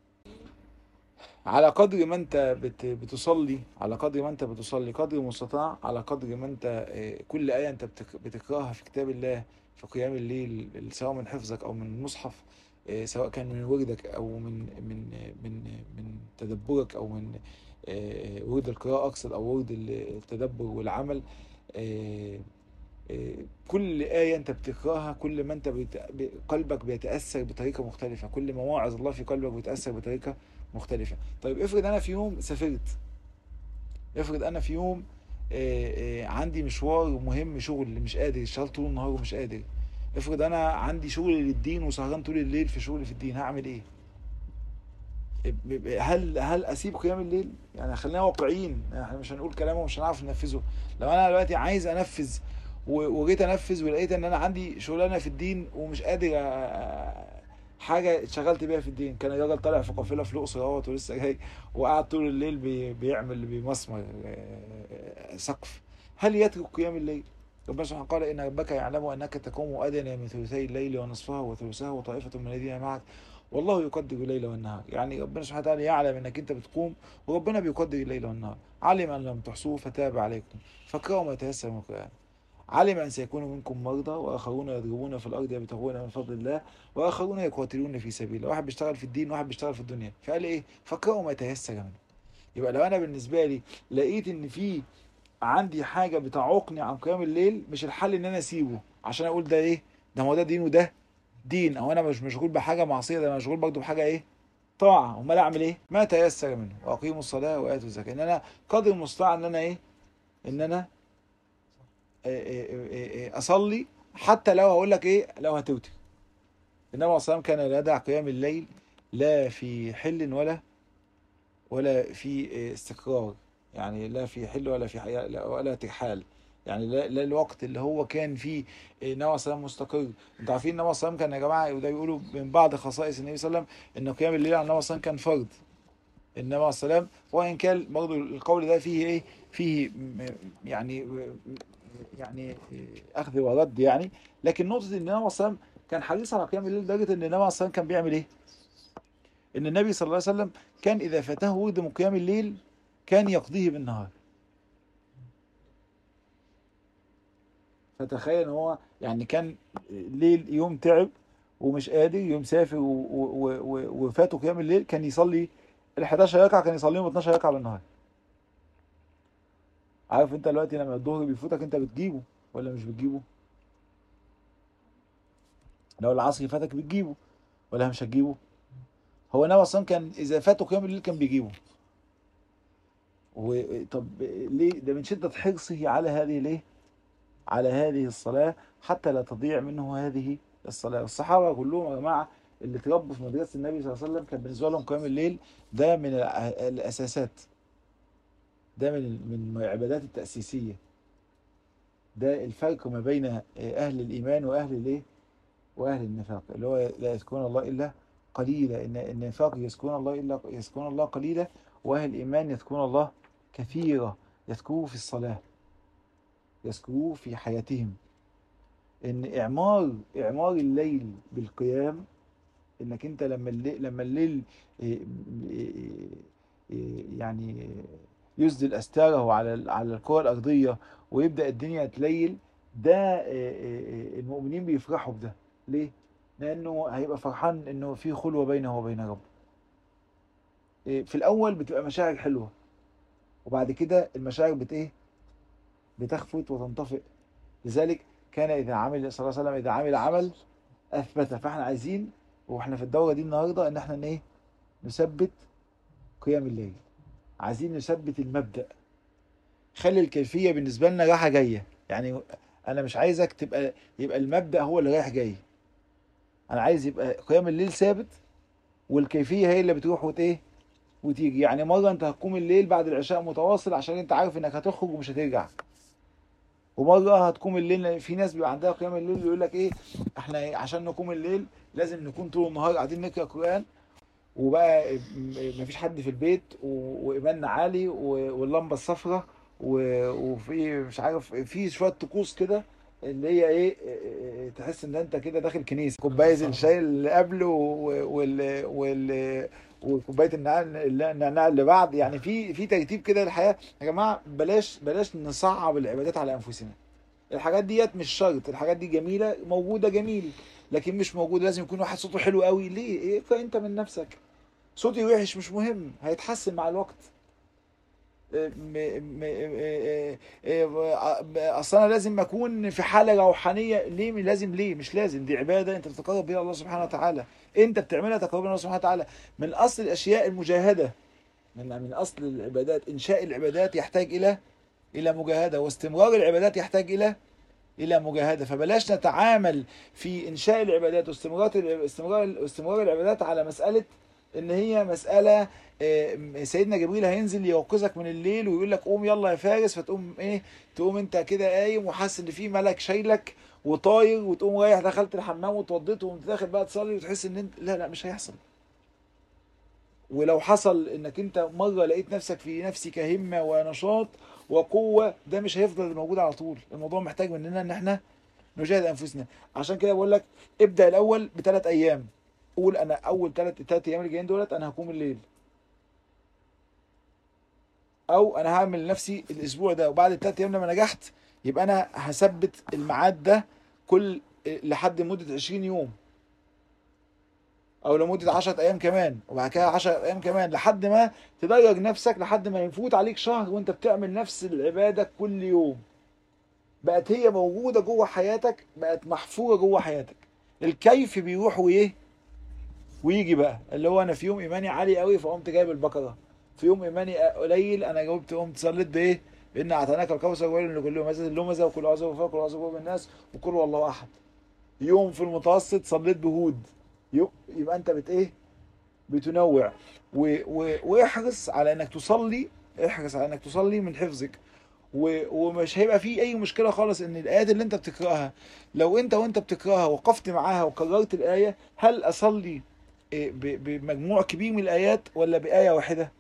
على قدر ما انت بت بتصلي على قدر ما انت بتصلي قدر المستطاع على قدر ما انت آه، كل آية انت بتك- بتقراها في كتاب الله في قيام الليل سواء من حفظك او من المصحف آه، سواء كان من وردك او من من من من تدبرك او من آه، ورد القراءة اقصد او ورد التدبر والعمل آه، آه، كل آية أنت بتقرأها كل ما أنت بت... ب- قلبك بيتأثر بطريقة مختلفة كل ما واعظ الله في قلبك بيتأثر بطريقة مختلفة طيب افرض أنا في يوم سافرت افرض أنا في يوم آه، آه، عندي مشوار مهم شغل مش قادر اشتغلت طول النهار ومش قادر افرض أنا عندي شغل للدين وسهران طول الليل في شغل في الدين هعمل إيه؟ هل هل اسيب قيام الليل؟ يعني خلينا واقعيين احنا مش هنقول كلام ومش هنعرف ننفذه لو انا دلوقتي عايز انفذ و- وجيت انفذ ولقيت ان انا عندي شغلانه في الدين ومش قادر أ- حاجه اتشغلت بيها في الدين كان الراجل طالع في قافله في الاقصر اهوت ولسه جاي وقعد طول الليل بي- بيعمل بمسمر آه، سقف هل يترك قيام الليل؟ ربنا سبحانه قال ان ربك يعلم انك تقوم ادنى من ثلثي الليل ونصفه وثلثه وطائفه من الذين معك والله يقدر الليل والنهار يعني ربنا سبحانه وتعالى يعلم انك انت بتقوم وربنا بيقدر الليل والنهار علم ان لم تحصوه فتاب عليكم فاقرأوا ما تيسر من القرآن علم ان سيكون منكم مرضى واخرون يضربون في الارض يبتغون من فضل الله واخرون يقاتلون في سبيل الله واحد بيشتغل في الدين وواحد بيشتغل في الدنيا فقال ايه فاقرأوا ما تيسر منه يبقى لو انا بالنسبه لي لقيت ان في عندي حاجه بتعوقني عن قيام الليل مش الحل ان انا اسيبه عشان اقول ده ايه ده ما هو ده دين وده دين او انا مش مشغول بحاجه معصيه ده انا مشغول برضه بحاجه ايه طاعه امال اعمل ايه ما تيسر منه واقيموا الصلاه واتوا الزكاه ان انا قدر المستطاع ان انا ايه ان انا إيه إيه إيه إيه اصلي حتى لو هقول لك ايه لو هتوتر النبي عليه الصلاه والسلام كان لا يدع قيام الليل لا في حل ولا ولا في استقرار يعني لا في حل ولا في حياة لا- ولا ترحال يعني لا, لا الوقت اللي هو كان فيه النبي عليه الصلاه والسلام مستقر انتوا عارفين النبي عليه الصلاه والسلام كان يا جماعه وده بيقولوا من بعض خصائص النبي صلى الله عليه وسلم ان قيام الليل على النبي صلى الله عليه وسلم كان فرض النبي عليه الصلاه والسلام وان كان برضه القول ده فيه ايه فيه م- يعني يعني اخذ ورد يعني لكن نقطه ان النبي عليه الصلاه والسلام كان حريص على قيام الليل لدرجه ان النبي عليه الصلاه والسلام كان بيعمل ايه؟ ان النبي صلى الله عليه وسلم كان اذا فاته ورد من قيام الليل كان يقضيه بالنهار فتخيل ان هو يعني كان ليل يوم تعب ومش قادر يوم سافر و- و- و- وفاته قيام الليل كان يصلي ال 11 ركعه كان يصليهم 12 ركعه بالنهار عارف انت دلوقتي لما الظهر بيفوتك انت بتجيبه ولا مش بتجيبه لو العصر فاتك بتجيبه ولا مش هتجيبه هو النبي اصلا كان اذا فاته قيام الليل كان بيجيبه وطب ليه ده من شده حرصه على هذه ليه على هذه الصلاه حتى لا تضيع منه هذه الصلاه الصحابه كلهم يا جماعه اللي اتربوا في مدرسه النبي صلى الله عليه وسلم كان بالنسبه لهم قيام الليل ده من الأ- الاساسات ده من من العبادات التاسيسيه ده الفرق ما بين اهل الايمان واهل الايه واهل النفاق اللي هو لا يذكرون الله الا قليلا ان إن النفاق يذكرون الله الا يذكرون الله قليلا واهل الايمان يذكرون الله كثيرا يذكروه في الصلاه يذكروه في حياتهم ان اعمار اعمار الليل بالقيام انك انت لما الليل لما الليل إيه، إيه، إيه، يعني يسدل استاره على ال- على الكره الارضيه ويبدا الدنيا تليل ده إيه، إيه، إيه، المؤمنين بيفرحوا بده ليه؟ لانه هيبقى فرحان انه في خلوه بينه وبين ربه إيه، في الاول بتبقى مشاعر حلوه وبعد كده المشاعر بت ايه بتخفت وتنطفئ لذلك كان اذا عمل صلى الله عليه وسلم اذا عمل عمل اثبته فاحنا عايزين واحنا في الدوره دي النهارده ان احنا ايه نثبت قيام الليل عايزين نثبت المبدأ خلي الكيفية بالنسبة لنا رايحة جاية يعني أنا مش عايزك تبقى يبقى المبدأ هو اللي رايح جاي أنا عايز يبقى قيام الليل ثابت والكيفية هي اللي بتروح وت إيه وتيجي يعني مرة أنت هتقوم الليل بعد العشاء متواصل عشان أنت عارف إنك هتخرج ومش هترجع ومرة هتقوم الليل في ناس بيبقى عندها قيام الليل يقول لك إيه إحنا عشان نقوم الليل لازم نكون طول النهار قاعدين نقرأ قرآن وبقى م- مفيش حد في البيت و- وايماننا عالي و- واللمبه الصفراء و- وفي مش عارف في شويه طقوس كده اللي هي ايه إيه، تحس ان انت كده داخل كنيسه كوبايه الشاي اللي قبله و- وال وال وكوبايه النعناع النعناع اللي بعد يعني في في ترتيب كده للحياه يا جماعه بلاش بلاش نصعب العبادات على انفسنا الحاجات ديت مش شرط الحاجات دي جميله موجوده جميل لكن مش موجود لازم يكون واحد صوته حلو قوي ليه ايه انت من نفسك صوتي وحش مش مهم هيتحسن مع الوقت م- م- م- اصل انا لازم اكون في حاله روحانيه ليه لازم ليه مش لازم دي عباده انت بتتقرب بيها الله سبحانه وتعالى انت بتعملها تقرب الله سبحانه وتعالى من اصل الاشياء المجاهده من من اصل العبادات انشاء العبادات يحتاج الى الى مجاهده واستمرار العبادات يحتاج الى الى مجاهده فبلاش نتعامل في انشاء العبادات واستمرار استمرار استمرار العبادات على مساله ان هي مساله آه، سيدنا جبريل هينزل يوقظك من الليل ويقول لك قوم يلا يا فارس فتقوم ايه تقوم انت كده قايم وحاسس ان في ملك شايلك وطاير وتقوم رايح دخلت الحمام واتوضيت وقمت داخل بقى تصلي وتحس ان انت لا لا مش هيحصل ولو حصل انك انت مره لقيت نفسك في نفسك همه ونشاط وقوه ده مش هيفضل موجود على طول الموضوع محتاج مننا ان احنا نجاهد انفسنا عشان كده بقول لك ابدا الاول بثلاث ايام قول انا اول ثلاث ثلاث ايام اللي جايين دولت انا هقوم الليل او انا هعمل لنفسي الاسبوع ده وبعد الثلاث ايام لما نجحت يبقى انا هثبت الميعاد ده كل لحد مده 20 يوم او لمده 10 ايام كمان وبعد كده 10 ايام كمان لحد ما تدرج نفسك لحد ما يفوت عليك شهر وانت بتعمل نفس العباده كل يوم بقت هي موجوده جوه حياتك بقت محفوره جوه حياتك الكيف بيروح وايه ويجي بقى اللي هو انا في يوم ايماني عالي قوي فقمت جايب البقره في يوم ايماني قليل انا جاوبت قمت صليت بايه بان اعطيناك الكوثر ويل لكل همزه اللمزه وكل اعوذ وفاق وكل اعوذ برب الناس وكل والله احد يوم في المتوسط صليت بهود يو- يبقى انت بت ايه بتنوع و... و... واحرص على انك تصلي احرص على انك تصلي من حفظك و... ومش هيبقى في اي مشكله خالص ان الايات اللي انت بتقراها لو انت وانت بتقراها وقفت معاها وكررت الايه هل اصلي إيه، ب... بمجموع كبير من الايات ولا بايه واحده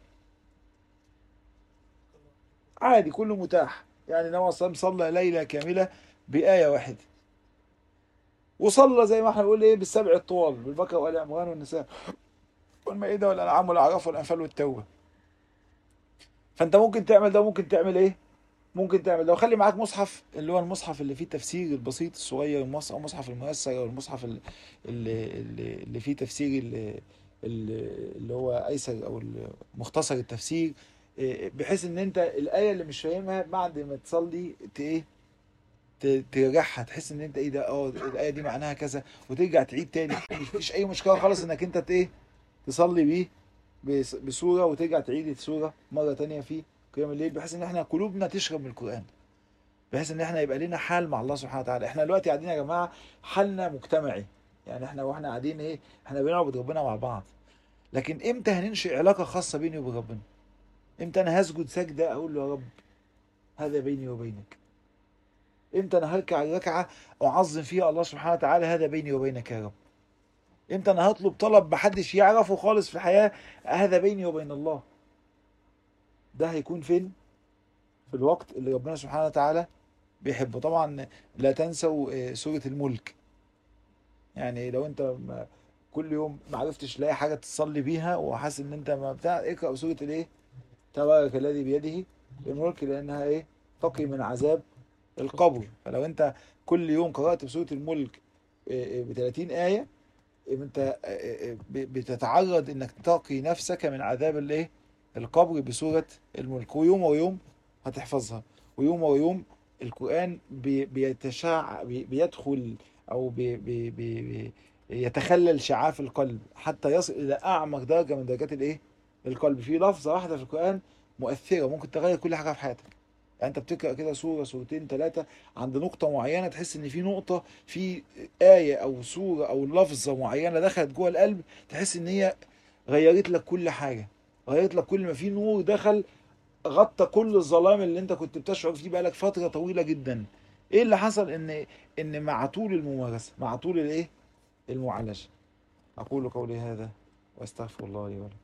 عادي كله متاح يعني النبي صلى الله عليه وسلم صلى ليله كامله بايه واحده وصلى زي ما احنا بنقول ايه بالسبع الطوال بالبقره وال عمران والنساء والمائده والانعام والاعراف والانفال والتوبه فانت ممكن تعمل ده وممكن تعمل ايه ممكن تعمل ده وخلي معاك مصحف اللي هو المصحف اللي فيه التفسير البسيط الصغير المص- او مصحف الميسر او المصحف ال- اللي, اللي, اللي فيه تفسير اللي, اللي هو ايسر او مختصر التفسير إيه، بحيث ان انت الايه اللي مش فاهمها بعد ما تصلي ت- ايه ت- ترجعها تحس ان انت ايه ده اه الايه دي معناها كذا وترجع تعيد تاني مفيش اي مشكله خالص انك انت ت- ايه تصلي بيه بس- بسوره وترجع تعيد السوره مره تانية في قيام الليل بحيث ان احنا قلوبنا تشرب من القران بحيث ان احنا يبقى لنا حال مع الله سبحانه وتعالى احنا دلوقتي قاعدين يا جماعه حالنا مجتمعي يعني احنا واحنا قاعدين ايه احنا بنعبد ربنا مع بعض لكن امتى هننشئ علاقه خاصه بيني وبين ربنا امتى انا هسجد سجده اقول له يا رب هذا بيني وبينك امتى انا هركع ركعه اعظم فيها الله سبحانه وتعالى هذا بيني وبينك يا رب امتى انا هطلب طلب محدش يعرفه خالص في الحياه هذا بيني وبين الله ده هيكون فين في الوقت اللي ربنا سبحانه وتعالى بيحبه طبعا لا تنسوا آه، سورة الملك يعني لو انت ما كل يوم ما عرفتش تلاقي حاجة تصلي بيها وحاسس ان انت ما بتاع اقرأ سورة الايه تبارك الذي بيده الملك لانها ايه تقي من عذاب القبر فلو انت كل يوم قرأت بسورة الملك ب 30 آية يبقى انت آه، آه، ب- بتتعرض انك تقي نفسك من عذاب الايه القبر بسورة الملك ويوم ويوم هتحفظها ويوم ويوم القرآن بي- بيتشع بي- بيدخل أو بي بي بي بي يتخلل شعاف القلب حتى يصل إلى أعمق درجة من درجات الإيه؟ القلب في لفظة واحدة في القرآن مؤثرة ممكن تغير كل حاجة في حياتك يعني أنت بتقرأ كده سورة سورتين ثلاثة عند نقطة معينة تحس إن في نقطة في آية أو سورة أو لفظة معينة دخلت جوه القلب تحس إن هي غيرت لك كل حاجة غيرت لك كل ما في نور دخل غطى كل الظلام اللي انت كنت بتشعر فيه بقالك فترة طويلة جدا ايه اللي حصل ان ان مع طول الممارسة مع طول الايه المعالجة اقول قولي هذا واستغفر الله لي ولكم